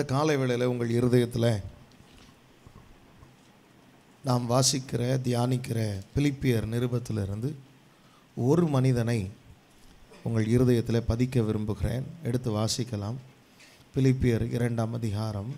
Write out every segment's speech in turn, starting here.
இந்த காலை வேளையில் உங்கள் இருதயத்தில் நாம் வாசிக்கிற தியானிக்கிற பிலிப்பியர் நிருபத்திலிருந்து ஒரு மனிதனை உங்கள் இருதயத்தில் பதிக்க விரும்புகிறேன் எடுத்து வாசிக்கலாம் பிலிப்பியர் இரண்டாம் அதிகாரம்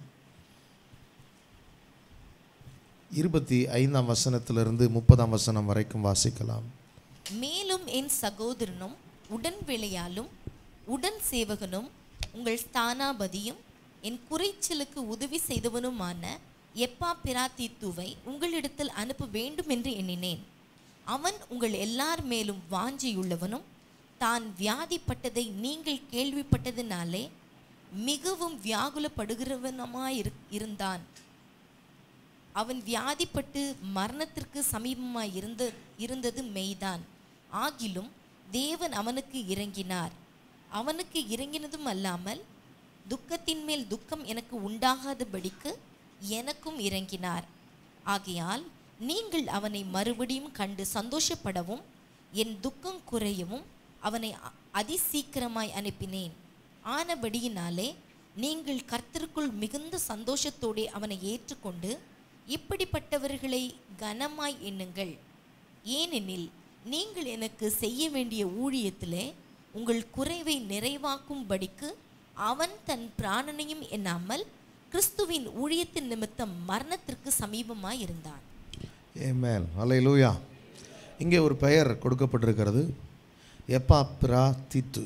இருபத்தி ஐந்தாம் வசனத்திலிருந்து முப்பதாம் வசனம் வரைக்கும் வாசிக்கலாம் மேலும் என் சகோதரனும் உடன் விளையாலும் உடன் சேவகனும் உங்கள் ஸ்தானாபதியும் என் குறைச்சலுக்கு உதவி செய்தவனுமான எப்பா பிராத்தித்துவை உங்களிடத்தில் அனுப்ப வேண்டும் என்று எண்ணினேன் அவன் உங்கள் எல்லார் மேலும் வாஞ்சியுள்ளவனும் தான் வியாதிப்பட்டதை நீங்கள் கேள்விப்பட்டதினாலே மிகவும் வியாகுலப்படுகிறவனுமாய் இருந்தான் அவன் வியாதிப்பட்டு மரணத்திற்கு சமீபமாய் இருந்த இருந்தது மெய்தான் ஆகிலும் தேவன் அவனுக்கு இறங்கினார் அவனுக்கு இறங்கினதும் அல்லாமல் துக்கத்தின் மேல் துக்கம் எனக்கு உண்டாகாதபடிக்கு எனக்கும் இறங்கினார் ஆகையால் நீங்கள் அவனை மறுபடியும் கண்டு சந்தோஷப்படவும் என் துக்கம் குறையவும் அவனை அ- அதிசீக்கிரமாய் அனுப்பினேன் ஆனபடியினாலே நீங்கள் கர்த்தருக்குள் மிகுந்த சந்தோஷத்தோடே அவனை ஏற்றுக்கொண்டு இப்படிப்பட்டவர்களை கனமாய் எண்ணுங்கள் ஏனெனில் நீங்கள் எனக்கு செய்ய வேண்டிய ஊழியத்திலே உங்கள் குறைவை நிறைவாக்கும்படிக்கு அவன் தன் பிராணனையும் எண்ணாமல் கிறிஸ்துவின் ஊழியத்தின் நிமித்தம் மரணத்திற்கு சமீபமாய் இருந்தான் ஏமேன் அல்லேலூயா இங்கே ஒரு பெயர் கொடுக்கப்பட்டிருக்கிறது எப்பாப்பிரா தீத்து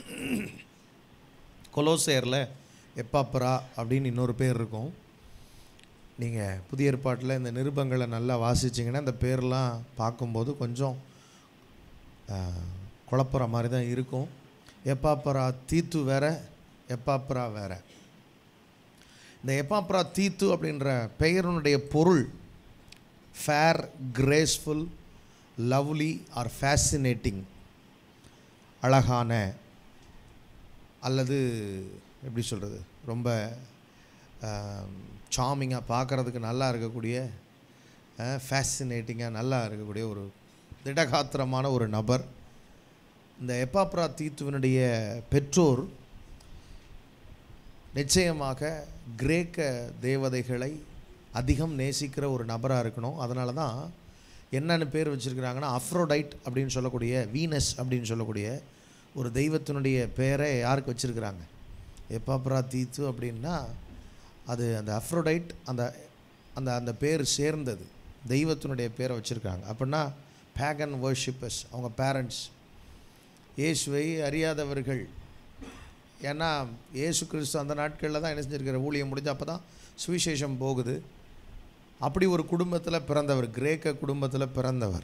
கொலோசேரில் எப்பாப்பிரா அப்படின்னு இன்னொரு பேர் இருக்கும் நீங்கள் புதிய ஏற்பாட்டில் இந்த நிருபங்களை நல்லா வாசிச்சிங்கன்னா இந்த பேர்லாம் பார்க்கும்போது கொஞ்சம் ஆஹ், குழப்புற மாதிரி தான் இருக்கும் எப்பாப்பரா தீத்து வேற எப்பாப்பரா வேற இந்த எப்பாப்பரா தீத்து அப்படின்ற பெயரினுடைய பொருள் fair graceful lovely or fascinating அழகான அல்லது எப்படி சொல்கிறது ரொம்ப சாமிங்காக பார்க்குறதுக்கு நல்லா இருக்கக்கூடிய ஃபேசினேட்டிங்காக நல்லா இருக்கக்கூடிய ஒரு திடகாத்திரமான ஒரு நபர் இந்த எப்பாப்ரா தீத்துவனுடைய பெற்றோர் நிச்சயமாக கிரேக்க தேவதைகளை அதிகம் நேசிக்கிற ஒரு நபராக இருக்கணும் அதனால தான் என்னென்னு பேர் வச்சுருக்கிறாங்கன்னா அஃப்ரோடைட் அப்படின்னு சொல்லக்கூடிய வீனஸ் அப்படின்னு சொல்லக்கூடிய ஒரு தெய்வத்தினுடைய பேரை யாருக்கு வச்சுருக்கிறாங்க எப்பாப்ரா தீத்து அப்படின்னா அது அந்த அஃப்ரோடைட் அந்த அந்த அந்த பேர் சேர்ந்தது தெய்வத்தினுடைய பேரை வச்சுருக்காங்க அப்படின்னா பேகன் வர்ஷிப்பர்ஸ் அவங்க பேரண்ட்ஸ் இயேசுவை அறியாதவர்கள் ஏன்னா இயேசு கிறிஸ்து அந்த நாட்களில் தான் என்ன செஞ்சிருக்கிற ஊழியம் முடிஞ்சு அப்போ தான் சுவிசேஷம் போகுது அப்படி ஒரு குடும்பத்தில் பிறந்தவர் கிரேக்க குடும்பத்தில் பிறந்தவர்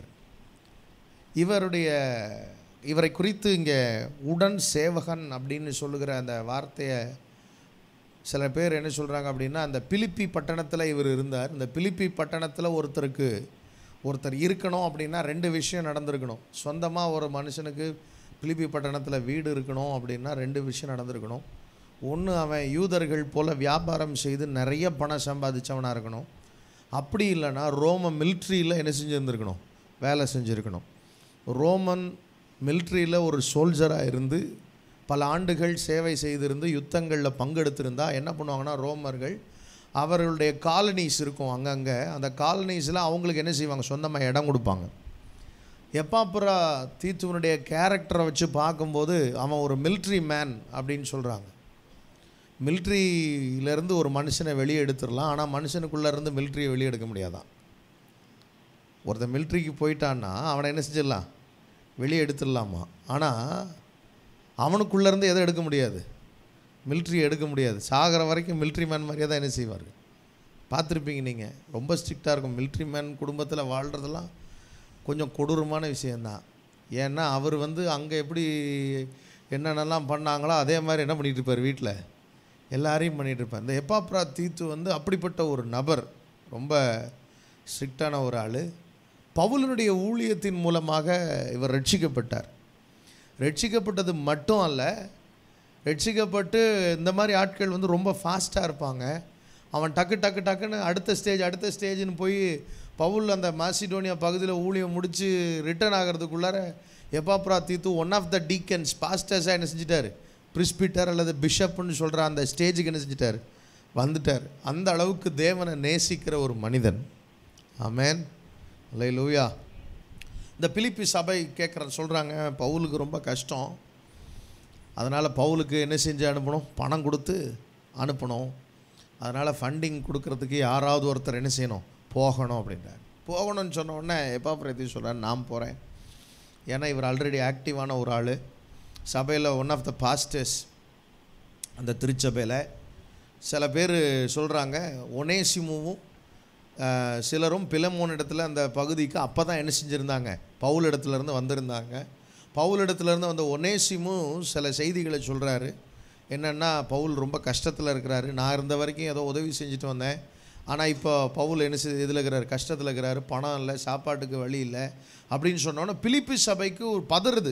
இவருடைய இவரை குறித்து இங்கே உடன் சேவகன் அப்படின்னு சொல்லுகிற அந்த வார்த்தையை சில பேர் என்ன சொல்கிறாங்க அப்படின்னா அந்த பிலிப்பி பட்டணத்தில் இவர் இருந்தார் இந்த பிலிப்பி பட்டணத்தில் ஒருத்தருக்கு ஒருத்தர் இருக்கணும் அப்படின்னா ரெண்டு விஷயம் நடந்திருக்கணும் சொந்தமாக ஒரு மனுஷனுக்கு பிலிப்பி பட்டணத்தில் வீடு இருக்கணும் அப்படின்னா ரெண்டு விஷயம் நடந்திருக்கணும் ஒன்று அவன் யூதர்கள் போல் வியாபாரம் செய்து நிறைய பணம் சம்பாதிச்சவனாக இருக்கணும் அப்படி இல்லைன்னா ரோம மிலிட்ரியில் என்ன செஞ்சுருந்துருக்கணும் வேலை செஞ்சுருக்கணும் ரோமன் மிலிட்ரியில் ஒரு சோல்ஜராக இருந்து பல ஆண்டுகள் சேவை செய்திருந்து யுத்தங்களில் பங்கெடுத்திருந்தா என்ன பண்ணுவாங்கன்னா ரோமர்கள் அவர்களுடைய காலனிஸ் இருக்கும் அங்கங்கே அந்த காலனிஸில் அவங்களுக்கு என்ன செய்வாங்க சொந்தமாக இடம் கொடுப்பாங்க எப்பாப்புரா தீத்துவனுடைய கேரக்டரை வச்சு பார்க்கும்போது அவன் ஒரு மிலிட்ரி மேன் அப்படின்னு சொல்கிறாங்க மிலிட்ரியிலேருந்து ஒரு மனுஷனை வெளியே எடுத்துடலாம் ஆனால் மனுஷனுக்குள்ளே இருந்து மிலிட்ரியை வெளியே எடுக்க முடியாதான் ஒருத்தன் மிலிட்ரிக்கு போயிட்டான்னா அவனை என்ன செஞ்சிடலாம் வெளியே எடுத்துடலாமா ஆனால் அவனுக்குள்ளேருந்து எதை எடுக்க முடியாது மிலிட்ரி எடுக்க முடியாது சாகிற வரைக்கும் மிலிட்ரி மேன் மாதிரியே தான் என்ன செய்வார்கள் பார்த்துருப்பீங்க நீங்கள் ரொம்ப ஸ்ட்ரிக்டாக இருக்கும் மிலிட்ரி மேன் குடும்பத்தில் வாழ்கிறதெல்லாம் கொஞ்சம் கொடூரமான விஷயந்தான் ஏன்னா அவர் வந்து அங்கே எப்படி என்னென்னலாம் பண்ணாங்களோ அதே மாதிரி என்ன பண்ணிகிட்டு இருப்பார் வீட்டில் எல்லாரையும் பண்ணிகிட்டு இருப்பார் இந்த எப்பாப்ரா தீத்து வந்து அப்படிப்பட்ட ஒரு நபர் ரொம்ப ஸ்ட்ரிக்டான ஒரு ஆள் பவுலனுடைய ஊழியத்தின் மூலமாக இவர் ரட்சிக்கப்பட்டார் ரட்சிக்கப்பட்டது மட்டும் அல்ல ரட்சிக்கப்பட்டு இந்த மாதிரி ஆட்கள் வந்து ரொம்ப ஃபாஸ்ட்டாக இருப்பாங்க அவன் டக்கு டக்கு டக்குன்னு அடுத்த ஸ்டேஜ் அடுத்த ஸ்டேஜ்னு போய் பவுல் அந்த மாசிடோனியா பகுதியில் ஊழியம் முடித்து ரிட்டர்ன் ஆகிறதுக்குள்ளார எப்பாப்ரா தீத்து ஒன் ஆஃப் த டீக்கன்ஸ் பாஸ்டர்ஸாக என்ன செஞ்சிட்டாரு பிரிஸ்பிட்டர் அல்லது பிஷப்னு சொல்கிற அந்த ஸ்டேஜுக்கு என்ன செஞ்சிட்டாரு வந்துட்டார் அந்த அளவுக்கு தேவனை நேசிக்கிற ஒரு மனிதன் ஆமென் லூயா இந்த பிலிப்பி சபை கேட்குற சொல்கிறாங்க பவுலுக்கு ரொம்ப கஷ்டம் அதனால் பவுலுக்கு என்ன செஞ்சு அனுப்பணும் பணம் கொடுத்து அனுப்பணும் அதனால் ஃபண்டிங் கொடுக்கறதுக்கு யாராவது ஒருத்தர் என்ன செய்யணும் போகணும் அப்படின்றார் போகணும்னு சொன்ன உடனே எப்போ பிரதி சொல்கிறார் நான் போகிறேன் ஏன்னா இவர் ஆல்ரெடி ஆக்டிவான ஒரு ஆள் சபையில் ஒன் ஆஃப் த பாஸ்டர்ஸ் அந்த திருச்சபையில் சில பேர் சொல்கிறாங்க ஒனேசிமுவும் அஹ், சிலரும் பிலமோன் இடத்துல அந்த பகுதிக்கு அப்போ தான் என்ன செஞ்சுருந்தாங்க பவுல் இடத்துலேருந்து வந்திருந்தாங்க பவுல் இடத்துலேருந்து வந்த ஒனேசிமும் சில செய்திகளை சொல்கிறாரு என்னென்னா பவுல் ரொம்ப கஷ்டத்தில் இருக்கிறாரு நான் இருந்த வரைக்கும் ஏதோ உதவி செஞ்சுட்டு வந்தேன் ஆனால் இப்போ பவுல் என்ன செய்ய இதில் இருக்கிறாரு கஷ்டத்தில் இருக்கிறாரு பணம் இல்லை சாப்பாட்டுக்கு வழி இல்லை அப்படின்னு சொன்னோன்னே பிலிப்பி சபைக்கு ஒரு பதறுது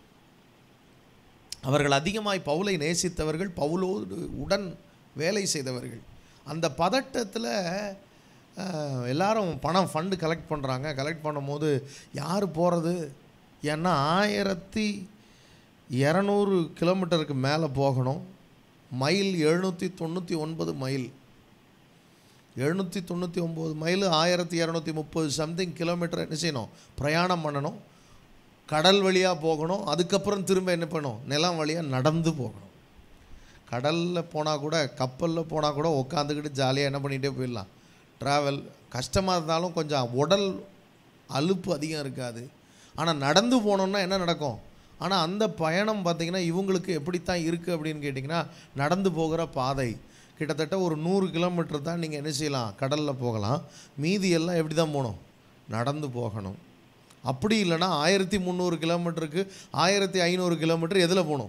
அவர்கள் அதிகமாய் பவுலை நேசித்தவர்கள் பவுலோடு உடன் வேலை செய்தவர்கள் அந்த பதட்டத்தில் அஹ், எல்லாரும் பணம் ஃபண்டு கலெக்ட் பண்ணுறாங்க கலெக்ட் பண்ணும்போது யார் போகிறது ஏன்னா ஆயிரத்தி இரநூறு கிலோமீட்டருக்கு மேலே போகணும் மைல் எழுநூற்றி தொண்ணூற்றி ஒன்பது மைல் எழுநூற்றி தொண்ணூற்றி ஒம்பது மைல் ஆயிரத்தி இரநூத்தி முப்பது சம்திங் கிலோமீட்டர் என்ன செய்யணும் பிரயாணம் பண்ணணும் கடல் வழியாக போகணும் அதுக்கப்புறம் திரும்ப என்ன பண்ணணும் நிலம் வழியாக நடந்து போகணும் கடலில் போனால் கூட கப்பலில் போனால் கூட உட்காந்துக்கிட்டு ஜாலியாக என்ன பண்ணிகிட்டே போயிடலாம் ட்ராவல் கஷ்டமாக இருந்தாலும் கொஞ்சம் உடல் அலுப்பு அதிகம் இருக்காது ஆனால் நடந்து போனோம்னா என்ன நடக்கும் ஆனால் அந்த பயணம் பார்த்திங்கன்னா இவங்களுக்கு எப்படித்தான் இருக்குது அப்படின்னு கேட்டிங்கன்னா நடந்து போகிற பாதை கிட்டத்தட்ட ஒரு நூறு கிலோமீட்டர் தான் நீங்கள் என்ன செய்யலாம் கடலில் போகலாம் மீதி எல்லாம் எப்படி தான் போகணும் நடந்து போகணும் அப்படி இல்லைன்னா ஆயிரத்தி முந்நூறு கிலோமீட்டருக்கு ஆயிரத்தி ஐநூறு கிலோமீட்டர் எதில் போகணும்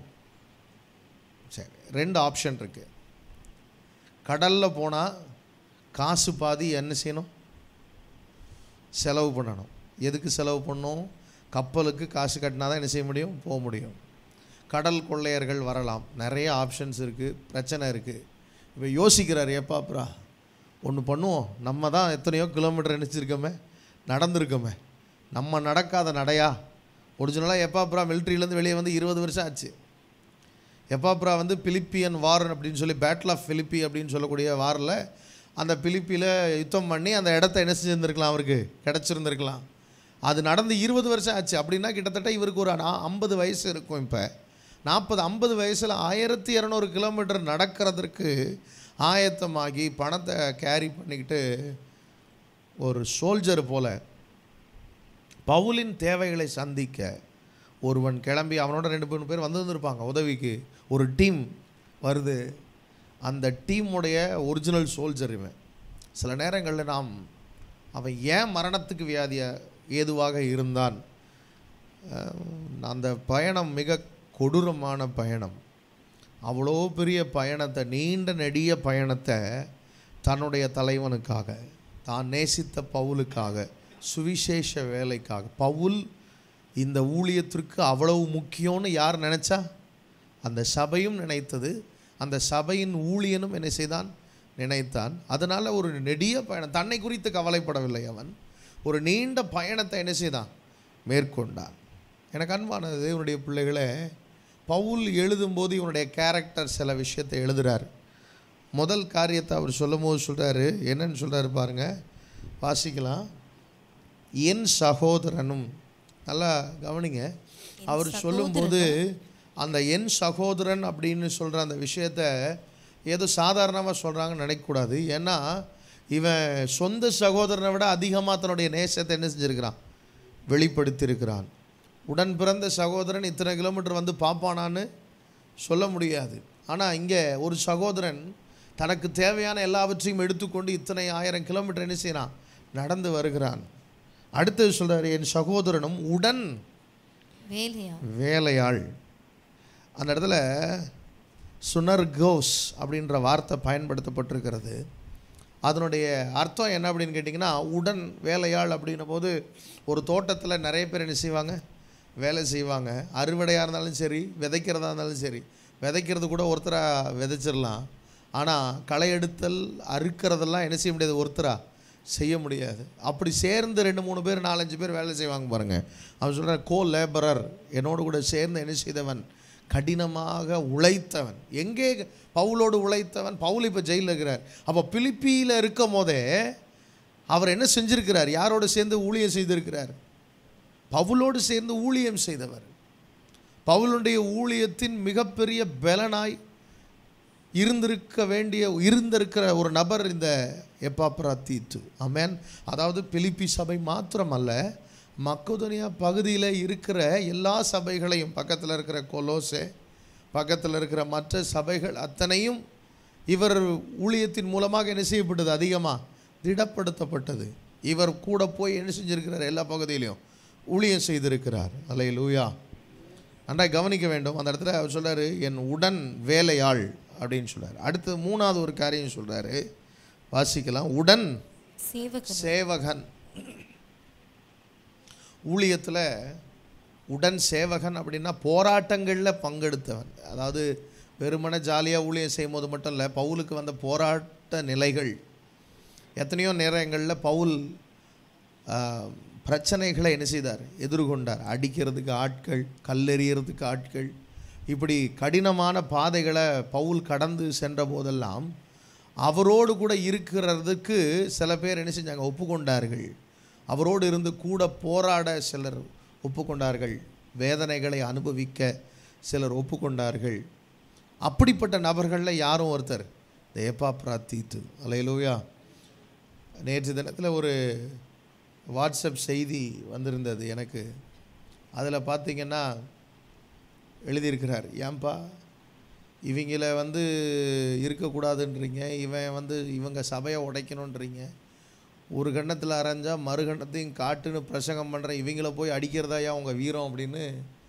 சரி ரெண்டு ஆப்ஷன் இருக்குது கடலில் போனால் காசு பாதி என்ன செய்யணும் செலவு பண்ணணும் எதுக்கு செலவு பண்ணணும் கப்பலுக்கு காசு கட்டினா தான் என்ன செய்ய முடியும் போக முடியும் கடல் கொள்ளையர்கள் வரலாம் நிறைய ஆப்ஷன்ஸ் இருக்குது பிரச்சனை இருக்குது இப்போ யோசிக்கிறார் ஏப்பாப்ரா ஒன்று பண்ணுவோம் நம்ம தான் எத்தனையோ கிலோமீட்டர் நினச்சிருக்கோமே நடந்திருக்கோமே நம்ம நடக்காத நடையா ஒரிஜினலாக எப்பாப்ரா மிலிட்ரியிலேருந்து வெளியே வந்து இருபது வருஷம் ஆச்சு எப்பாப்ரா வந்து பிலிப்பியன் வார் அப்படின்னு சொல்லி பேட்டில் ஆஃப் பிலிப்பி அப்படின்னு சொல்லக்கூடிய வாரில் அந்த பிலிப்பியில் யுத்தம் பண்ணி அந்த இடத்த என்ன செஞ்சுருந்துருக்கலாம் அவருக்கு கிடச்சிருந்துருக்கலாம் அது நடந்து இருபது வருஷம் ஆச்சு அப்படின்னா கிட்டத்தட்ட இவருக்கு ஒரு நா- ஐம்பது வயசு இருக்கும் இப்போ நாற்பது ஐம்பது வயசில் ஆயிரத்தி இரநூறு கிலோமீட்டர் நடக்கிறதுக்கு ஆயத்தமாகி பணத்தை கேரி பண்ணிக்கிட்டு ஒரு சோல்ஜர் போல பவுலின் தேவைகளை சந்திக்க ஒருவன் கிளம்பி அவனோட ரெண்டு மூணு பேர் வந்திருந்திருப்பாங்க உதவிக்கு ஒரு டீம் வருது அந்த டீமுடைய ஒரிஜினல் சோல்ஜர் இவன் சில நேரங்களில் நாம் அவன் ஏன் மரணத்துக்கு வியாதிய ஏதுவாக இருந்தான் அஹ், அந்த பயணம் மிக கொடூரமான பயணம் அவ்வளோ பெரிய பயணத்தை நீண்ட நெடிய பயணத்தை தன்னுடைய தலைவனுக்காக தான் நேசித்த பவுலுக்காக சுவிசேஷ வேலைக்காக பவுல் இந்த ஊழியத்திற்கு அவ்வளவு முக்கியம்னு யார் நினச்சா அந்த சபையும் நினைத்தது அந்த சபையின் ஊழியனும் என்ன செய்தான் நினைத்தான் அதனால் ஒரு நெடிய பயணம் தன்னை குறித்து கவலைப்படவில்லை அவன் ஒரு நீண்ட பயணத்தை என்ன செய்தான் மேற்கொண்டான் எனக்கு அன்பானது இவனுடைய பிள்ளைகளே பவுல் எழுதும்போது இவனுடைய கேரக்டர் சில விஷயத்தை எழுதுறார் முதல் காரியத்தை அவர் சொல்லும்போது சொல்கிறாரு என்னன்னு சொல்கிறாரு பாருங்க வாசிக்கலாம் என் சகோதரனும் நல்லா கவனிங்க அவர் சொல்லும்போது அந்த என் சகோதரன் அப்படின்னு சொல்கிற அந்த விஷயத்த ஏதோ சாதாரணமாக சொல்கிறாங்கன்னு நினைக்கக்கூடாது ஏன்னா இவன் சொந்த சகோதரனை விட அதிகமாக தன்னுடைய நேசத்தை என்ன செஞ்சுருக்கிறான் வெளிப்படுத்தியிருக்கிறான் உடன் பிறந்த சகோதரன் இத்தனை கிலோமீட்டர் வந்து பார்ப்பானான்னு சொல்ல முடியாது ஆனால் இங்கே ஒரு சகோதரன் தனக்கு தேவையான எல்லாவற்றையும் எடுத்துக்கொண்டு இத்தனை ஆயிரம் கிலோமீட்டர் என்ன செய்யறான் நடந்து வருகிறான் அடுத்தது சொல்கிறார் என் சகோதரனும் உடன் வேலையா வேலையாள் அந்த இடத்துல சுனர் கோஸ் அப்படின்ற வார்த்தை பயன்படுத்தப்பட்டிருக்கிறது அதனுடைய அர்த்தம் என்ன அப்படின்னு கேட்டிங்கன்னா உடன் வேலையாள் அப்படின்னும் போது ஒரு தோட்டத்தில் நிறைய பேர் என்ன செய்வாங்க வேலை செய்வாங்க அறுவடையாக இருந்தாலும் சரி விதைக்கிறதா இருந்தாலும் சரி விதைக்கிறது கூட ஒருத்தராக விதைச்சிடலாம் ஆனால் களை எடுத்தல் அறுக்கிறதெல்லாம் என்ன செய்ய முடியாது ஒருத்தரா செய்ய முடியாது அப்படி சேர்ந்து ரெண்டு மூணு பேர் நாலஞ்சு பேர் வேலை செய்வாங்க பாருங்கள் அவன் சொல்கிறார் கோ லேபரர் என்னோடு கூட சேர்ந்து என்ன செய்தவன் கடினமாக உழைத்தவன் எங்கே பவுலோடு உழைத்தவன் பவுல் இப்போ ஜெயிலில் இருக்கிறார் அப்போ பிலிப்பியில் இருக்கும் போதே அவர் என்ன செஞ்சிருக்கிறார் யாரோடு சேர்ந்து ஊழியம் செய்திருக்கிறார் பவுலோடு சேர்ந்து ஊழியம் செய்தவர் பவுலுடைய ஊழியத்தின் மிகப்பெரிய பலனாய் இருந்திருக்க வேண்டிய இருந்திருக்கிற ஒரு நபர் இந்த எப்பாப்ரா தீத்து அமேன் அதாவது பிலிப்பி சபை மாத்திரமல்ல மக்கோதனியா பகுதியில் இருக்கிற எல்லா சபைகளையும் பக்கத்தில் இருக்கிற கொலோசே பக்கத்தில் இருக்கிற மற்ற சபைகள் அத்தனையும் இவர் ஊழியத்தின் மூலமாக என்ன செய்யப்பட்டது அதிகமாக திடப்படுத்தப்பட்டது இவர் கூட போய் என்ன செஞ்சிருக்கிறார் எல்லா பகுதியிலையும் ஊழியம் செய்திருக்கிறார் அலை லூயா நன்றாய் கவனிக்க வேண்டும் அந்த இடத்துல அவர் சொல்றாரு என் உடன் வேலையாள் அப்படின்னு சொல்றாரு அடுத்து மூணாவது ஒரு காரியம் சொல்றாரு வாசிக்கலாம் உடன் சேவகன் சேவகன் ஊழியத்தில் உடன் சேவகன் அப்படின்னா போராட்டங்களில் பங்கெடுத்தவன் அதாவது வெறுமனே ஜாலியாக ஊழியம் செய்யும் போது மட்டும் இல்லை பவுலுக்கு வந்த போராட்ட நிலைகள் எத்தனையோ நேரங்களில் பவுல் ஆ, பிரச்சனைகளை என்ன செய்தார் எதிர்கொண்டார் அடிக்கிறதுக்கு ஆட்கள் கல்லெறியறதுக்கு ஆட்கள் இப்படி கடினமான பாதைகளை பவுல் கடந்து சென்ற போதெல்லாம் அவரோடு கூட இருக்கிறதுக்கு சில பேர் என்ன செஞ்சாங்க ஒப்புக்கொண்டார்கள் அவரோடு இருந்து கூட போராட சிலர் ஒப்புக்கொண்டார்கள் வேதனைகளை அனுபவிக்க சிலர் ஒப்புக்கொண்டார்கள் அப்படிப்பட்ட நபர்களில் யாரும் ஒருத்தர் இந்த ஏப்பா பிரார்த்தித்து அலையலூயா நேற்று தினத்தில் ஒரு வாட்ஸ்அப் செய்தி வந்திருந்தது எனக்கு அதில் பார்த்தீங்கன்னா எழுதியிருக்கிறார் ஏன்பா இவங்கள வந்து இருக்கக்கூடாதுன்றீங்க இவன் வந்து இவங்க சபையை உடைக்கணுன்றீங்க ஒரு கண்ணத்தில் அரைஞ்சா மறு கண்ணத்தையும் காட்டுன்னு பிரசங்கம் பண்ணுற இவங்கள போய் அடிக்கிறதாயா உங்கள் வீரம் அப்படின்னு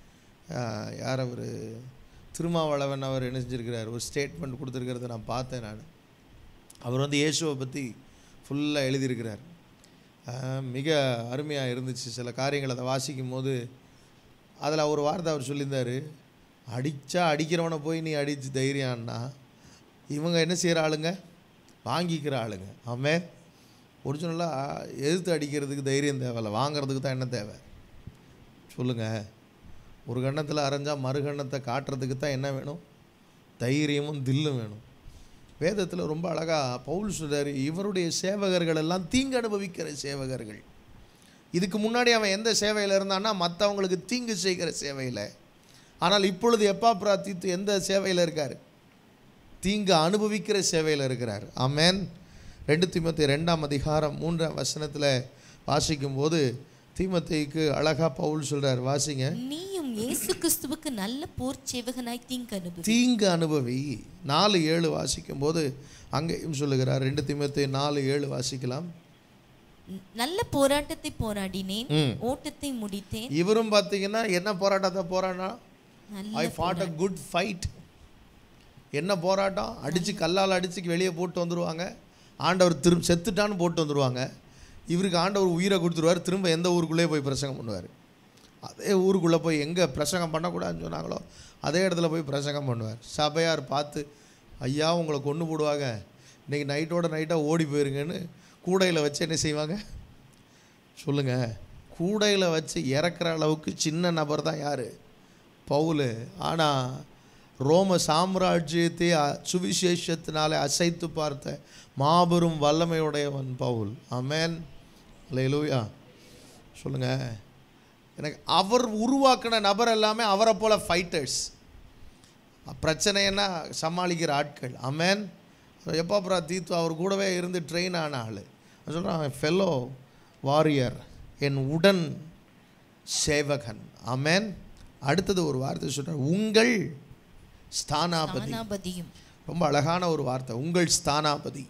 ஆஹ், யார் அவர் திருமாவளவன் அவர் என்ன செஞ்சிருக்கிறார் ஒரு ஸ்டேட்மெண்ட் கொடுத்துருக்கிறத நான் பார்த்தேன் நான் அவர் வந்து இயேசுவை பற்றி ஃபுல்லாக எழுதியிருக்கிறார் ஆஹ், மிக அருமையாக இருந்துச்சு சில காரியங்கள் அதை வாசிக்கும் போது அதில் ஒரு வார்த்தை அவர் சொல்லியிருந்தார் அடித்தா அடிக்கிறவனை போய் நீ அடித்து தைரியம்னா இவங்க என்ன செய்கிற ஆளுங்க வாங்கிக்கிற ஆளுங்க ஆமே ஒரிஜினலாக எதிர்த்து அடிக்கிறதுக்கு தைரியம் தேவையில்ல வாங்குறதுக்கு தான் என்ன தேவை சொல்லுங்கள் ஒரு கண்ணத்தில் அரைஞ்சா மறு கண்ணத்தை காட்டுறதுக்கு தான் என்ன வேணும் தைரியமும் தில்லும் வேணும் வேதத்தில் ரொம்ப அழகாக பவுல் சொல்றாரு இவருடைய சேவகர்கள் எல்லாம் தீங்கு அனுபவிக்கிற சேவகர்கள் இதுக்கு முன்னாடி அவன் எந்த சேவையில் இருந்தான்னா மற்றவங்களுக்கு தீங்கு செய்கிற சேவையில் ஆனால் இப்பொழுது எப்பா பிரார்த்தித்து எந்த சேவையில் இருக்கார் தீங்கு அனுபவிக்கிற சேவையில் இருக்கிறார் ஆமென் ரெண்டு தீமத்தை ரெண்டாம் அதிகாரம் மூன்றாம் வசனத்தில் வாசிக்கும்போது தீமத்தைக்கு அழகா பவுல் சொல்றார் வாசிங்க நீயும் இயேசு கிறிஸ்துவுக்கு நல்ல போர் சேவகனாய் தீங்கு அனுபவி தீங்கு அனுபவி நாலு ஏழு வாசிக்கும்போது அங்கேயும் சொல்லுகிறார் ரெண்டு தீமத்தை நாலு ஏழு வாசிக்கலாம் நல்ல போராட்டத்தை போராடினேன் ம். ஓட்டத்தை முடித்தேன் இவரும் பார்த்தீங்கன்னா என்ன போராட்டத்தை போராடினா நல்ல ஐ ஃபாட் அ குட் ஃபைட் என்ன போராட்டம் அடித்து கல்லால் அடித்து வெளியே போட்டு வந்துடுவாங்க ஆண்டவர் திரும்ப செத்துட்டான்னு போட்டு வந்துடுவாங்க இவருக்கு ஆண்டவர் உயிரை கொடுத்துருவார் திரும்ப எந்த ஊருக்குள்ளேயே போய் பிரசங்கம் பண்ணுவார் அதே ஊருக்குள்ளே போய் எங்கே பிரசங்கம் பண்ணக்கூடாதுன்னு சொன்னாங்களோ அதே இடத்துல போய் பிரசங்கம் பண்ணுவார் சபையார் பார்த்து ஐயா உங்களை கொண்டு போடுவாங்க இன்றைக்கி நைட்டோட நைட்டாக ஓடி போயிருங்கன்னு கூடையில் வச்சு என்ன செய்வாங்க சொல்லுங்க கூடையில் வச்சு இறக்குற அளவுக்கு சின்ன நபர் தான் யார் பவுல் ஆனால் ரோம சாம்ராஜ்யத்தை அ- சுவிசேஷத்தினாலே அசைத்து பார்த்த மாபெரும் வல்லமையுடையவன் பவுல் அமேன் லேலூயா சொல்லுங்க எனக்கு அவர் உருவாக்கின நபர் எல்லாமே அவரை போல ஃபைட்டர்ஸ் பிரச்சனைன்னா சமாளிக்கிற ஆட்கள் அமேன் எப்போ அப்புறம் தீத்து அவர் கூடவே இருந்து ட்ரெயின் ஆன ஆள் சொல்கிறான் ஃபெல்லோ வாரியர் என் உடன் சேவகன் அமேன் அடுத்தது ஒரு வார்த்தை சொல்கிறார் உங்கள் ஸ்தானாபதி தானாபதியும் ரொம்ப அழகான ஒரு வார்த்தை உங்கள் ஸ்தானாபதி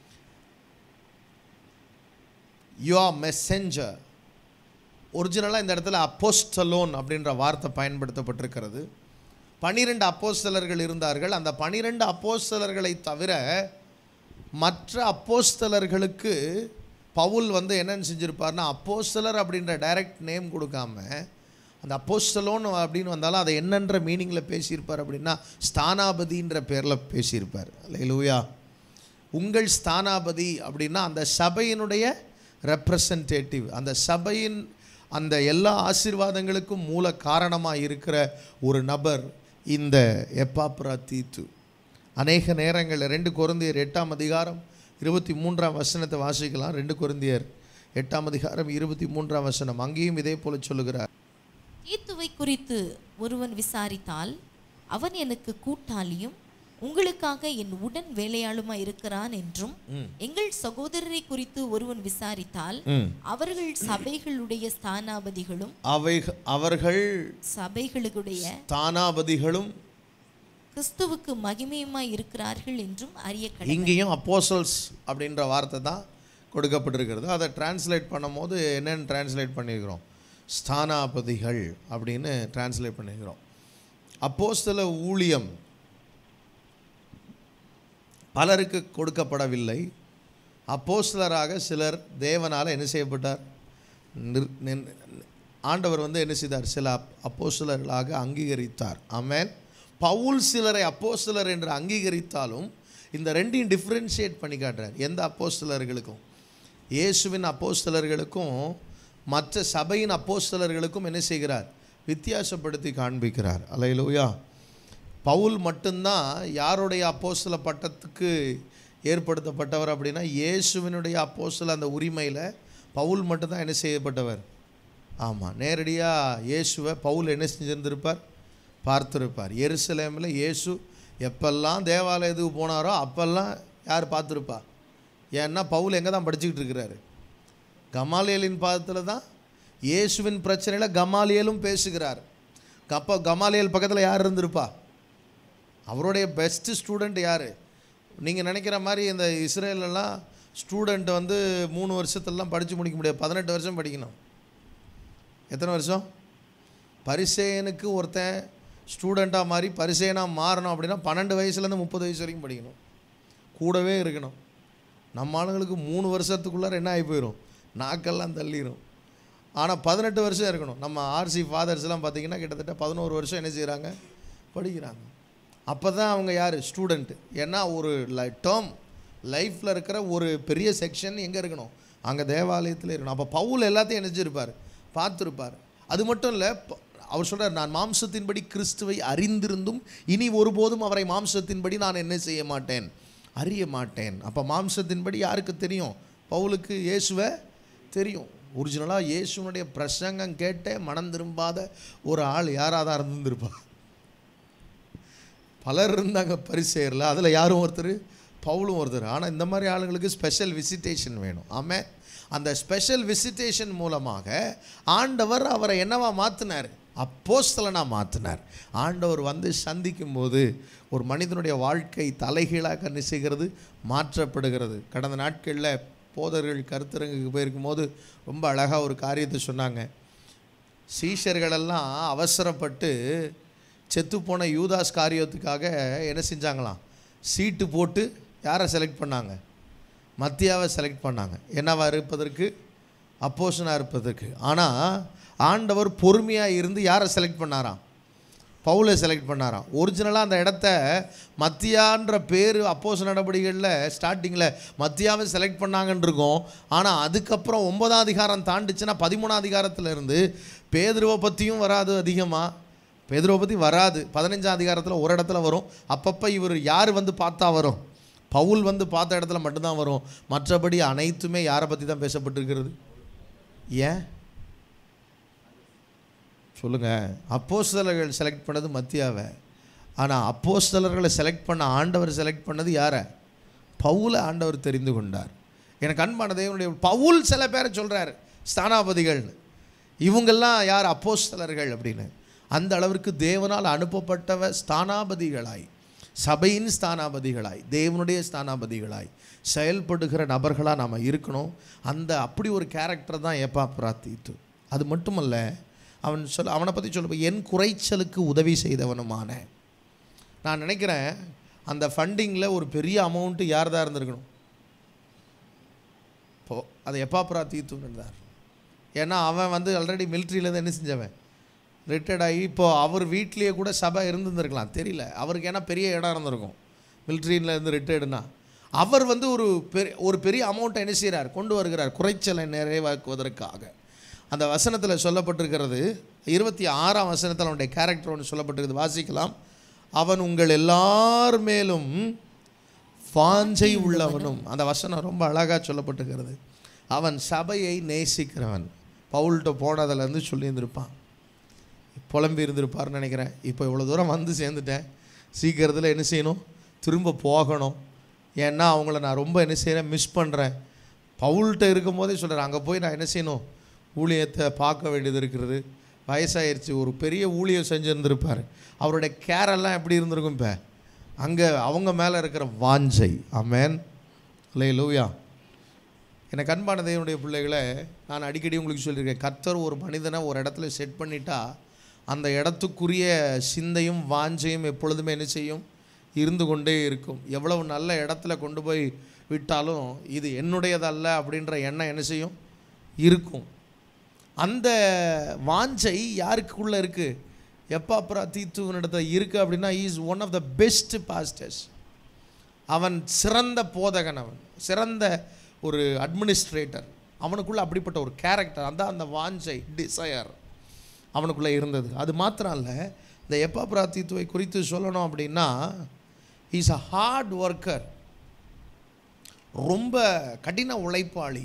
யோ மெசஞ்சர் ஒரிஜினலாக இந்த இடத்துல அப்போஸ்டலோன் அப்படின்ற வார்த்தை பயன்படுத்தப்பட்டிருக்கிறது பனிரெண்டு அப்போஸ்தலர்கள் இருந்தார்கள் அந்த பனிரெண்டு அப்போஸ்தலர்களை தவிர மற்ற அப்போஸ்தலர்களுக்கு பவுல் வந்து என்னன்னு செஞ்சிருப்பார்னா அப்போஸ்தலர் அப்படின்ற டைரக்ட் நேம் கொடுக்காம அந்த அப்போஸ்தலோன் அப்படின்னு வந்தாலும் அதை என்னன்ற மீனிங்கில் பேசியிருப்பார் அப்படின்னா ஸ்தானாபதின்ற பேரில் பேசியிருப்பார் அல்லேலூயா உங்கள் ஸ்தானாபதி அப்படின்னா அந்த சபையினுடைய ரெப்ரசன்டேட்டிவ் அந்த சபையின் அந்த எல்லா ஆசீர்வாதங்களுக்கும் மூல காரணமாக இருக்கிற ஒரு நபர் இந்த எப்பாப்ரா தீத்து அநேக நேரங்களில் ரெண்டு குருந்தியர் எட்டாம் அதிகாரம் இருபத்தி மூன்றாம் வசனத்தை வாசிக்கலாம் ரெண்டு குருந்தியர் எட்டாம் அதிகாரம் இருபத்தி மூன்றாம் வசனம் அங்கேயும் இதே போல சொல்லுகிறார் தீத்துவை குறித்து ஒருவன் விசாரித்தால் அவன் எனக்கு கூட்டாளியும் உங்களுக்காக என் உடன் வேலையாளுமா இருக்கிறான் என்றும் எங்கள் சகோதரரை குறித்து ஒருவன் விசாரித்தால் ம். அவர்கள் சபைகளுடைய ஸ்தானாபதிகளும் அவை அவர்கள் சபைகளுடைய தானாபதிகளும் கிறிஸ்துவுக்கு மகிமையுமாய் இருக்கிறார்கள் என்றும் அறிய கடை இங்கேயும் அப்போசல்ஸ் அப்படின்ற வார்த்தை தான் கொடுக்கப்பட்டிருக்கிறது அதை டிரான்ஸ்லேட் பண்ணும்போது என்னென்னு டிரான்ஸ்லேட் பண்ணியிருக்கிறோம் ஸ்தானாபதிகள் அப்படின்னு டிரான்ஸ்லேட் பண்ணியிருக்கிறோம் அப்போஸ்தல ஊழியம் பலருக்கு கொடுக்கப்படவில்லை அப்போஸ்தலராக சிலர் தேவனால் என்ன செய்யப்பட்டார் நிர்- நின்- ஆண்டவர் வந்து என்ன செய்தார் சில அப் அப்போஸ்தலர்களாக அங்கீகரித்தார் ஆமென் பவுல் சிலரை அப்போஸ்தலர் என்று அங்கீகரித்தாலும் இந்த ரெண்டையும் டிஃப்ரென்ஷியேட் பண்ணி காட்டுறார் எந்த அப்போஸ்தலர்களுக்கும் இயேசுவின் அப்போஸ்தலர்களுக்கும் மற்ற சபையின் அப்போஸ்தலர்களுக்கும் என்ன செய்கிறார் வித்தியாசப்படுத்தி காண்பிக்கிறார் அலையிலூயா பவுல் மட்டும்தான் யாருடைய அப்போஸ்தல பட்டத்துக்கு ஏற்படுத்தப்பட்டவர் அப்படின்னா இயேசுவினுடைய அப்போஸ்தல அந்த உரிமையில் பவுல் மட்டும்தான் என்ன செய்யப்பட்டவர் ஆமாம் நேரடியாக இயேசுவை பவுல் என்ன செஞ்சிருந்திருப்பார் பார்த்துருப்பார் எருசலேமில் இயேசு எப்பெல்லாம் தேவாலயத்துக்கு போனாரோ அப்பெல்லாம் யார் பார்த்துருப்பா ஏன்னா பவுல் எங்கே தான் படிச்சுக்கிட்டு இருக்கிறாரு கமாலியலின் பாதத்தில் தான் இயேசுவின் பிரச்சனையில் கமாலியலும் பேசுகிறார் அப்போ கமாலியல் பக்கத்தில் யார் இருந்திருப்பா அவருடைய பெஸ்ட்டு ஸ்டூடெண்ட் யார் நீங்கள் நினைக்கிற மாதிரி இந்த இஸ்ரேலெல்லாம் ஸ்டூடெண்ட் வந்து மூணு வருஷத்துலலாம் படித்து முடிக்க முடியாது பதினெட்டு வருஷம் படிக்கணும் எத்தனை வருஷம் பரிசேயனுக்கு ஒருத்தன் ஸ்டூடெண்ட்டாக மாறி பரிசேயனாக மாறணும் அப்படின்னா பன்னெண்டு வயசுலேருந்து முப்பது வயசு வரைக்கும் படிக்கணும் கூடவே இருக்கணும் நம்ம ஆளுங்களுக்கு மூணு வருஷத்துக்குள்ளார என்ன ஆகி போயிடும் நாக்கெல்லாம் தள்ளிடும் ஆனால் பதினெட்டு வருஷம் இருக்கணும் நம்ம ஆர்சி ஃபாதர்ஸ்லாம் பார்த்தீங்கன்னா கிட்டத்தட்ட பதினோரு வருஷம் என்ன செய்கிறாங்க படிக்கிறாங்க அப்போ தான் அவங்க யார் ஸ்டூடெண்ட்டு ஏன்னா ஒரு லை டேர்ம் லைஃப்பில் இருக்கிற ஒரு பெரிய செக்ஷன் எங்கே இருக்கணும் அங்கே தேவாலயத்தில் இருக்கணும் அப்போ பவுல் எல்லாத்தையும் நினைச்சிருப்பார் பார்த்துருப்பார் அது மட்டும் இல்லை ப- அவர் சொல்றார் நான் மாம்சத்தின்படி கிறிஸ்துவை அறிந்திருந்தும் இனி ஒருபோதும் அவரை மாம்சத்தின்படி நான் என்ன செய்ய மாட்டேன் அறிய மாட்டேன் அப்போ மாம்சத்தின்படி யாருக்கு தெரியும் பவுலுக்கு இயேசுவை தெரியும் ஒரிஜினலாக இயேசுனுடைய பிரசங்கம் கேட்டே மனம் திரும்பாத ஒரு ஆள் யாராக தான் இருந்திருப்பா பலர் இருந்தாங்க பரிசேரில் அதில் யாரும் ஒருத்தர் பவுலும் ஒருத்தர் ஆனால் இந்த மாதிரி ஆளுங்களுக்கு ஸ்பெஷல் விசிட்டேஷன் வேணும் ஆமே அந்த ஸ்பெஷல் விசிட்டேஷன் மூலமாக ஆண்டவர் அவரை என்னவா மாற்றினார் அப்போஸ்தலனாக மாற்றினார் ஆண்டவர் வந்து சந்திக்கும் போது ஒரு மனிதனுடைய வாழ்க்கை தலைகீழாக என்ன செய்கிறது மாற்றப்படுகிறது கடந்த நாட்களில் போதர்கள் கருத்தரங்குக்கு போயிருக்கும் போது ரொம்ப அழகாக ஒரு காரியத்தை சொன்னாங்க சீஷர்களெல்லாம் அவசரப்பட்டு செத்துப்போன யூதாஸ் காரியத்துக்காக என்ன செஞ்சாங்களாம் சீட்டு போட்டு யாரை செலக்ட் பண்ணாங்க மத்தியாவை செலக்ட் பண்ணாங்க என்னவா இருப்பதற்கு அப்போசனாக இருப்பதற்கு ஆனால் ஆண்டவர் பொறுமையாக இருந்து யாரை செலக்ட் பண்ணாராம் பவுலை செலக்ட் பண்ணாராம் ஒரிஜினலாக அந்த இடத்த மத்தியான்ற பேர் அப்போஸ் நடவடிக்கைகளில் ஸ்டார்டிங்கில் மத்தியாவை செலக்ட் பண்ணாங்கன்னு இருக்கும் ஆனால் அதுக்கப்புறம் ஒன்பதாம் அதிகாரம் தாண்டுச்சுன்னா பதிமூணாம் அதிகாரத்தில் இருந்து பேதுருவை பற்றியும் வராது அதிகமாக பேதுருவை பற்றி வராது பதினஞ்சாம் அதிகாரத்தில் ஒரு இடத்துல வரும் அப்பப்போ இவர் யார் வந்து பார்த்தா வரும் பவுல் வந்து பார்த்த இடத்துல மட்டும்தான் வரும் மற்றபடி அனைத்துமே யாரை பற்றி தான் பேசப்பட்டிருக்கிறது ஏன் சொல்லுங்கள் அப்போஸ்தலர்கள் செலக்ட் பண்ணது மத்தியாவை ஆனால் அப்போஸ்தலர்களை செலக்ட் பண்ண ஆண்டவர் செலக்ட் பண்ணது யாரை பவுலை ஆண்டவர் தெரிந்து கொண்டார் எனக்கு அன்பான தேவனுடைய பவுல் சில பேரை சொல்கிறார் ஸ்தானாபதிகள்னு இவங்கெல்லாம் யார் அப்போஸ்தலர்கள் அப்படின்னு அந்த அளவிற்கு தேவனால் அனுப்பப்பட்டவ ஸ்தானாபதிகளாய் சபையின் ஸ்தானாபதிகளாய் தேவனுடைய ஸ்தானாபதிகளாய் செயல்படுகிற நபர்களாக நாம் இருக்கணும் அந்த அப்படி ஒரு கேரக்டர் தான் எப்பா பிரார்த்தித்து அது மட்டுமல்ல அவன் சொல் அவனை பற்றி சொல்ல என் குறைச்சலுக்கு உதவி செய்தவனுமான நான் நினைக்கிறேன் அந்த ஃபண்டிங்கில் ஒரு பெரிய அமௌண்ட்டு யார் தான் இருந்திருக்கணும் இப்போ அதை எப்பா பிரார்த்தித்துன்னு இருந்தார் ஏன்னா அவன் வந்து ஆல்ரெடி மிலிட்ரியிலேருந்து என்ன செஞ்சவன் ரிட்டையர்ட் ஆகி இப்போ அவர் வீட்லேயே கூட சபை இருந்திருந்திருக்கலாம் தெரியல அவருக்கு ஏன்னா பெரிய இடம் இருந்திருக்கும் மிலிட்ரியில் இருந்து ரிட்டையர்டுனா அவர் வந்து ஒரு பெரிய ஒரு பெரிய அமௌண்ட்டை என்ன செய்கிறார் கொண்டு வருகிறார் குறைச்சலை நிறைவாக்குவதற்காக அந்த வசனத்தில் சொல்லப்பட்டிருக்கிறது இருபத்தி ஆறாம் வசனத்தில் அவனுடைய கேரக்டர் ஒன்று சொல்லப்பட்டிருக்கிறது வாசிக்கலாம் அவன் உங்கள் எல்லார் மேலும் வாஞ்சை உள்ளவனும் அந்த வசனம் ரொம்ப அழகாக சொல்லப்பட்டிருக்கிறது அவன் சபையை நேசிக்கிறவன் பவுல்கிட்ட போனதுலேருந்து சொல்லியிருந்திருப்பான் புலம்பி இருந்திருப்பார்னு நினைக்கிறேன் இப்போ இவ்வளோ தூரம் வந்து சேர்ந்துட்டேன் சீக்கிரத்தில் என்ன செய்யணும் திரும்ப போகணும் ஏன்னா அவங்கள நான் ரொம்ப என்ன செய்கிறேன் மிஸ் பண்ணுறேன் பவுல்கிட்ட இருக்கும் போதே சொல்கிறேன் அங்கே போய் நான் என்ன செய்யணும் ஊழியத்தை பார்க்க வேண்டியது இருக்கிறது வயசாயிருச்சு ஒரு பெரிய ஊழியம் செஞ்சுருந்துருப்பார் அவருடைய கேரெல்லாம் எப்படி இருந்திருக்கும் இப்போ அங்கே அவங்க மேலே இருக்கிற வாஞ்சை அமேன் லே லூயா எனக்கு அன்பான தேவனுடைய பிள்ளைகளை நான் அடிக்கடி உங்களுக்கு சொல்லியிருக்கேன் கர்த்தர் ஒரு மனிதனை ஒரு இடத்துல செட் பண்ணிட்டா அந்த இடத்துக்குரிய சிந்தையும் வாஞ்சையும் எப்பொழுதுமே என்ன செய்யும் இருந்து கொண்டே இருக்கும் எவ்வளவு நல்ல இடத்துல கொண்டு போய் விட்டாலும் இது என்னுடையதல்ல அப்படின்ற எண்ணம் என்ன செய்யும் இருக்கும் அந்த வாஞ்சை யாருக்குள்ளே இருக்குது எப்பாப்புறா தீத்துவனிடத்தில் இருக்குது அப்படின்னா is one of the best pastors அவன் சிறந்த போதகன் அவன் சிறந்த ஒரு அட்மினிஸ்ட்ரேட்டர் அவனுக்குள்ள அப்படிப்பட்ட ஒரு கேரக்டர் அதான் அந்த வாஞ்சை டிசையர் அவனுக்குள்ளே இருந்தது அது மாத்திரம் இல்லை இந்த எப்பா பிராத்தித்துவை குறித்து சொல்லணும் அப்படின்னா இஸ் அ ஹார்ட் ஒர்க்கர் ரொம்ப கடின உழைப்பாளி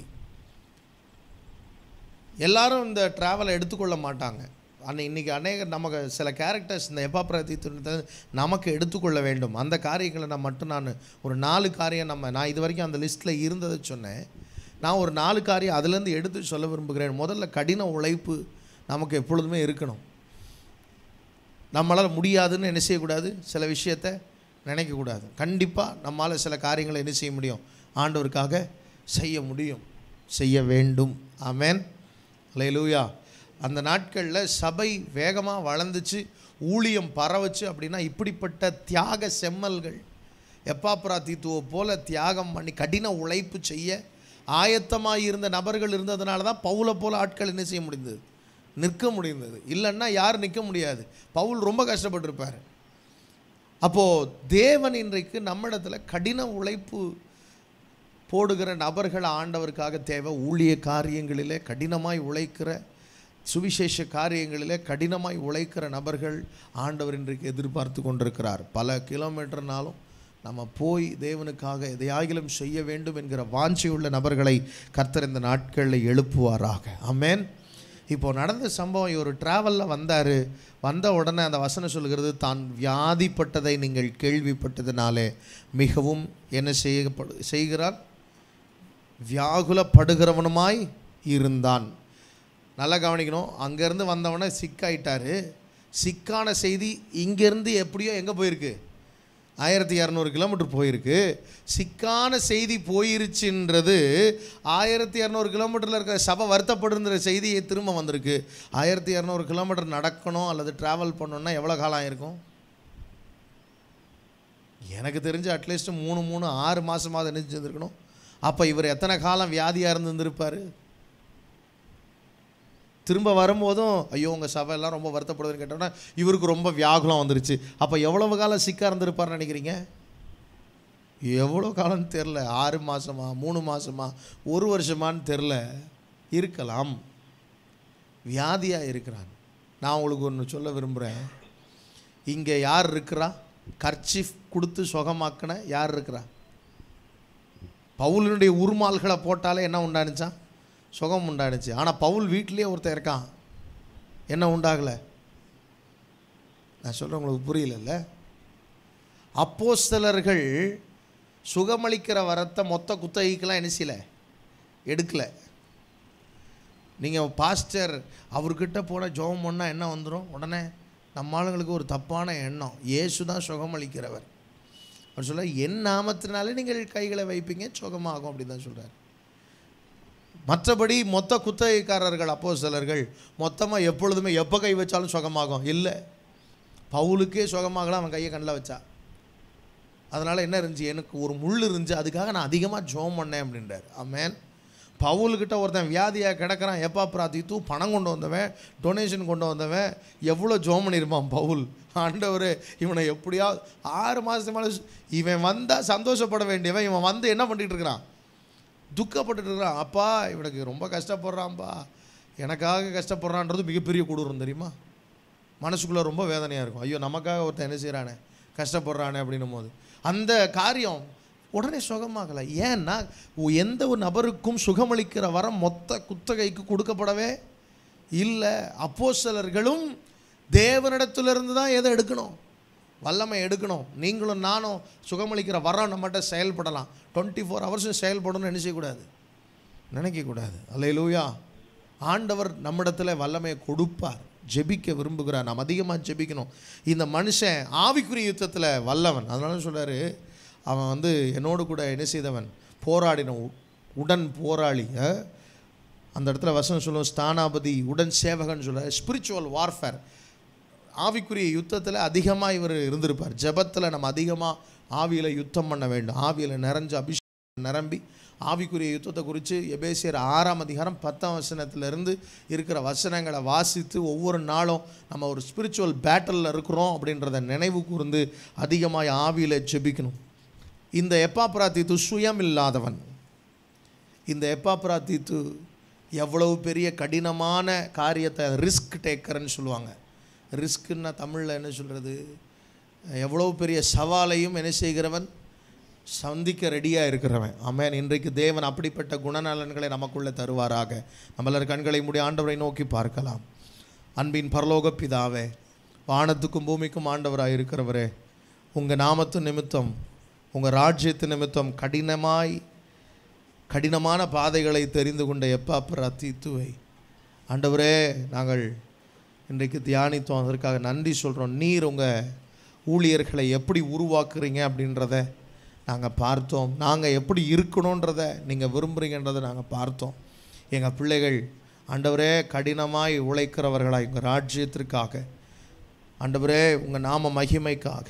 எல்லாரும் இந்த ட்ராவலை எடுத்துக்கொள்ள மாட்டாங்க அன்னை இன்னைக்கு அநேக நமக்கு சில கேரக்டர்ஸ் இந்த எப்பா பிரதித்துவத்தை நமக்கு எடுத்துக்கொள்ள வேண்டும் அந்த காரியங்களை நான் மட்டும் நான் ஒரு நாலு காரியம் நம்ம நான் இது வரைக்கும் அந்த லிஸ்ட்டில் இருந்ததை சொன்னேன் நான் ஒரு நாலு காரியம் அதுலேருந்து எடுத்து சொல்ல விரும்புகிறேன் முதல்ல கடின உழைப்பு நமக்கு எப்பொழுதுமே இருக்கணும் நம்மளால் முடியாதுன்னு என்ன செய்யக்கூடாது சில விஷயத்தை நினைக்கக்கூடாது கண்டிப்பாக நம்மால் சில காரியங்களை என்ன செய்ய முடியும் ஆண்டவருக்காக செய்ய முடியும் செய்ய வேண்டும் ஆமென் லூயா அந்த நாட்களில் சபை வேகமாக வளர்ந்துச்சு ஊழியம் பரவச்சு அப்படின்னா இப்படிப்பட்ட தியாக செம்மல்கள் எப்பாப்புரா தீத்துவ போல தியாகம் பண்ணி கடின உழைப்பு செய்ய ஆயத்தமாக இருந்த நபர்கள் இருந்ததுனால தான் பவுலை போல ஆட்கள் என்ன செய்ய முடிந்தது நிற்க முடிந்தது இல்லைன்னா யார் நிற்க முடியாது பவுல் ரொம்ப கஷ்டப்பட்டிருப்பார் அப்போது தேவன் இன்றைக்கு நம்மிடத்தில் கடின உழைப்பு போடுகிற நபர்கள் ஆண்டவருக்காக தேவை ஊழிய காரியங்களிலே கடினமாய் உழைக்கிற சுவிசேஷ காரியங்களிலே கடினமாய் உழைக்கிற நபர்கள் ஆண்டவர் இன்றைக்கு எதிர்பார்த்து கொண்டிருக்கிறார் பல கிலோமீட்டர்னாலும் நம்ம போய் தேவனுக்காக எதையாகிலும் செய்ய வேண்டும் என்கிற வாஞ்சியுள்ள நபர்களை கர்த்தர் இந்த நாட்களில் எழுப்புவாராக ஆமென் இப்போ நடந்த சம்பவம் இவர் டிராவலில் வந்தார் வந்த உடனே அந்த வசனம் சொல்கிறது தான் வியாதிப்பட்டதை நீங்கள் கேள்விப்பட்டதினாலே மிகவும் என்ன செய்யப்படு செய்கிறார் வியாகுலப்படுகிறவனுமாய் இருந்தான் நல்லா கவனிக்கணும் அங்கேருந்து வந்தவனே சிக்காயிட்டாரு சிக்கான செய்தி இங்கேருந்து எப்படியோ எங்கே போயிருக்கு ஆயிரத்தி இரநூறு கிலோமீட்டர் போயிருக்கு சிக்கான செய்தி போயிருச்சுன்றது ஆயிரத்தி இரநூறு கிலோமீட்டரில் இருக்கிற சபை வருத்தப்படுங்கிற செய்தியை திரும்ப வந்திருக்கு ஆயிரத்தி இரநூறு கிலோமீட்டர் நடக்கணும் அல்லது ட்ராவல் பண்ணணும்னா எவ்வளோ காலம் ஆயிருக்கும் எனக்கு தெரிஞ்சு அட்லீஸ்ட் மூணு மூணு ஆறு மாதமாவது என்ன செஞ்சுருக்கணும் அப்போ இவர் எத்தனை காலம் வியாதியாக இருந்திருப்பார் திரும்ப வரும்போதும் ஐயோ உங்கள் சபையெல்லாம் ரொம்ப வருத்தப்படுதுன்னு கேட்டோன்னா இவருக்கு ரொம்ப வியாகுலம் வந்துருச்சு அப்போ எவ்வளவு காலம் சிக்காக இருந்திருப்பார்னு நினைக்கிறீங்க எவ்வளோ காலம்னு தெரில ஆறு மாதமா மூணு மாதமா ஒரு வருஷமான்னு தெரில இருக்கலாம் வியாதியாக இருக்கிறான் நான் உங்களுக்கு ஒன்று சொல்ல விரும்புகிறேன் இங்கே யார் இருக்கிறா கர்ச்சிஃப் கொடுத்து சுகமாக்கின யார் இருக்கிறா பவுலினுடைய உருமால்களை போட்டாலே என்ன உண்டானுச்சான் சுகம் உண்டானுச்சு ஆனால் பவுல் வீட்டிலேயே ஒருத்தன் இருக்கான் என்ன உண்டாகலை நான் சொல்கிறேன் உங்களுக்கு புரியலல்ல அப்போஸ்தலர்கள் சுகமளிக்கிற வரத்தை மொத்த குத்தகைக்கெல்லாம் என்ன செய்யல எடுக்கலை நீங்கள் பாஸ்டர் அவர்கிட்ட போன ஜெபம் பண்ணால் என்ன வந்துடும் உடனே நம்ம ஆளுங்களுக்கு ஒரு தப்பான எண்ணம் இயேசு தான் சுகமளிக்கிறவர் அவர் சொல்ல என் நாமத்தினாலே நீங்கள் கைகளை வைப்பீங்க சுகமாகும் அப்படின்னு தான் சொல்கிறார் மற்றபடி மொத்த குத்தகைக்காரர்கள் அப்போ சிலர்கள் மொத்தமாக எப்பொழுதுமே எப்போ கை வச்சாலும் சுகமாகும் இல்லை பவுலுக்கே சுகமாகலாம் அவன் கையை கண்ணில் வச்சா அதனால் என்ன இருந்துச்சு எனக்கு ஒரு முள் இருந்துச்சு அதுக்காக நான் அதிகமாக ஜோம் பண்ணேன் அப்படின்றார் ஆமேன் பவுல்கிட்ட ஒருத்தன் வியாதியாக கிடக்கிறான் எப்பா பிரார்த்தித்து பணம் கொண்டு வந்தவன் டொனேஷன் கொண்டு வந்தவன் எவ்வளோ ஜோம் பண்ணியிருப்பான் பவுல் ஆண்டவர் இவனை எப்படியா ஆறு மாதத்துக்கு மேலே இவன் வந்தால் சந்தோஷப்பட வேண்டியவன் இவன் வந்து என்ன பண்ணிகிட்டு இருக்கிறான் துக்கப்பட்டுட்டு இருக்கிறான் அப்பா இவனுக்கு ரொம்ப கஷ்டப்படுறான்ப்பா எனக்காக கஷ்டப்படுறான்றது மிகப்பெரிய கொடூரம் தெரியுமா மனசுக்குள்ளே ரொம்ப வேதனையாக இருக்கும் ஐயோ நமக்காக ஒருத்தன் என்ன செய்கிறானே கஷ்டப்படுறானே அப்படின்னும் போது அந்த காரியம் உடனே சுகமாகலை ஏன்னா ஒ- எந்த ஒரு நபருக்கும் சுகமளிக்கிற வரம் மொத்த குத்தகைக்கு கொடுக்கப்படவே இல்லை அப்போஸ்தலர்களும் தேவனிடத்திலிருந்து தான் எதை எடுக்கணும் வல்லமை எடுக்கணும் நீங்களும் நானும் சுகமளிக்கிற வரம் நம்மகிட்ட செயல்படலாம் டுவெண்ட்டி ஃபோர் ஹவர்ஸும் செயல்படணும்னு நினைக்கக்கூடாது நினைக்கக்கூடாது அல்லையிலூயா ஆண்டவர் நம்மிடத்தில் வல்லமையை கொடுப்பார் ஜெபிக்க விரும்புகிறார் நாம் அதிகமாக ஜெபிக்கணும் இந்த மனுஷன் ஆவிக்குரிய யுத்தத்தில் வல்லவன் அதனால சொல்றாரு அவன் வந்து என்னோடு கூட என்ன செய்தவன் போராடின உ- உடன் போராளி அஹ்? அந்த இடத்துல வசனம் சொல்லுவோம் ஸ்தானாபதி உடன் சேவகன் சொல்ல ஸ்பிரிச்சுவல் வார்ஃபேர் ஆவிக்குரிய யுத்தத்தில் அதிகமாக இவர் இருந்திருப்பார் ஜெபத்தில் நம்ம அதிகமாக ஆவியில் யுத்தம் பண்ண வேண்டும் ஆவியில் நிறைஞ்சு அபிஷேகம் நிரம்பி ஆவிக்குரிய யுத்தத்தை குறித்து எபேசியர் ஆறாம் அதிகாரம் பத்தாம் வசனத்திலிருந்து இருக்கிற வசனங்களை வாசித்து ஒவ்வொரு நாளும் நம்ம ஒரு ஸ்பிரிச்சுவல் பேட்டலில் இருக்கிறோம் அப்படின்றத நினைவு கூர்ந்து அதிகமாக ஆவியில் ஜெபிக்கணும் இந்த எப்பாப்ராத்தித்து சுயம் இல்லாதவன் இந்த எப்பாப்ராத்தித்து எவ்வளவு பெரிய கடினமான காரியத்தை ரிஸ்க் டேக்கர்னு சொல்லுவாங்க ரிஸ்க்குன்னா தமிழில் என்ன சொல்கிறது எவ்வளவு பெரிய சவாலையும் என்ன செய்கிறவன் சந்திக்க ரெடியாக இருக்கிறவன் ஆமென் இன்றைக்கு தேவன் அப்படிப்பட்ட குணநலன்களை நமக்குள்ளே தருவாராக நம்மளர் கண்களை மூடி ஆண்டவரை நோக்கி பார்க்கலாம் அன்பின் பரலோக பிதாவே வானத்துக்கும் பூமிக்கும் ஆண்டவராக இருக்கிறவரே உங்கள் நாமத்து நிமித்தம் உங்கள் ராஜ்யத்து நிமித்தம் கடினமாய் கடினமான பாதைகளை தெரிந்து கொண்ட எப்ப தீத்துவை ஆண்டவரே நாங்கள் இன்றைக்கு தியானித்தோம் அதற்காக நன்றி சொல்கிறோம் நீர் உங்கள் ஊழியர்களை எப்படி உருவாக்குறீங்க அப்படின்றத நாங்கள் பார்த்தோம் நாங்கள் எப்படி இருக்கணுன்றத நீங்கள் விரும்புகிறீங்கன்றதை நாங்கள் பார்த்தோம் எங்கள் பிள்ளைகள் ஆண்டவரே கடினமாய் உழைக்கிறவர்களாய் உங்கள் ராஜ்யத்திற்காக ஆண்டவரே உங்கள் நாம மகிமைக்காக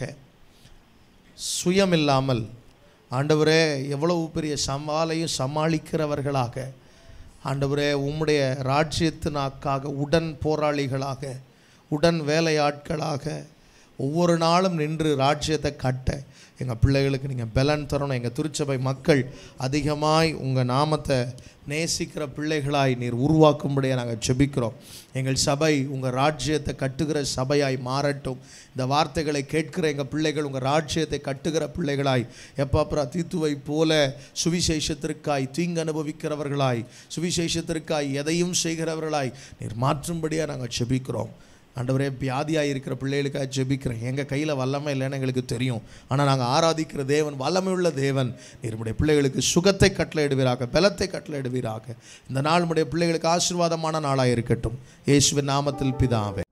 சுயம் இல்லாமல் ஆண்டவரே எவ்வளவு பெரிய சவாலையும் சமாளிக்கிறவர்களாக ஆண்டவரே உம்முடைய ராஜ்யத்தினாக்காக உடன் போராளிகளாக உடன் வேலையாட்களாக ஒவ்வொரு நாளும் நின்று ராஜ்யத்தை கட்ட எங்கள் பிள்ளைகளுக்கு நீங்கள் பலன் தரணும் எங்கள் திருச்சபை மக்கள் அதிகமாய் உங்கள் நாமத்தை நேசிக்கிற பிள்ளைகளாய் நீர் உருவாக்கும்படியாக நாங்கள் ஜெபிக்கிறோம் எங்கள் சபை உங்கள் ராஜ்யத்தை கட்டுகிற சபையாய் மாறட்டும் இந்த வார்த்தைகளை கேட்கிற எங்கள் பிள்ளைகள் உங்கள் ராஜ்யத்தை கட்டுகிற பிள்ளைகளாய் எப்பாப்புறா தீத்துவை போல சுவிசேஷத்திற்காய் தீங்கு அனுபவிக்கிறவர்களாய் சுவிசேஷத்திற்காய் எதையும் செய்கிறவர்களாய் நீர் மாற்றும்படியாக நாங்கள் ஜெபிக்கிறோம் ஆண்டவரே வியாதியாக இருக்கிற பிள்ளைகளுக்காக ஜெபிக்கிறேன் எங்கள் கையில் வல்லமை இல்லைன்னு எங்களுக்கு தெரியும் ஆனால் நாங்கள் ஆராதிக்கிற தேவன் வல்லமை உள்ள தேவன் நீருடைய பிள்ளைகளுக்கு சுகத்தை கட்டளையிடுவீராக பலத்தை கட்டளையிடுவீராக இந்த நாள் உடைய பிள்ளைகளுக்கு ஆசீர்வாதமான நாளாக இருக்கட்டும் இயேசுவின் நாமத்தில் பிதாவே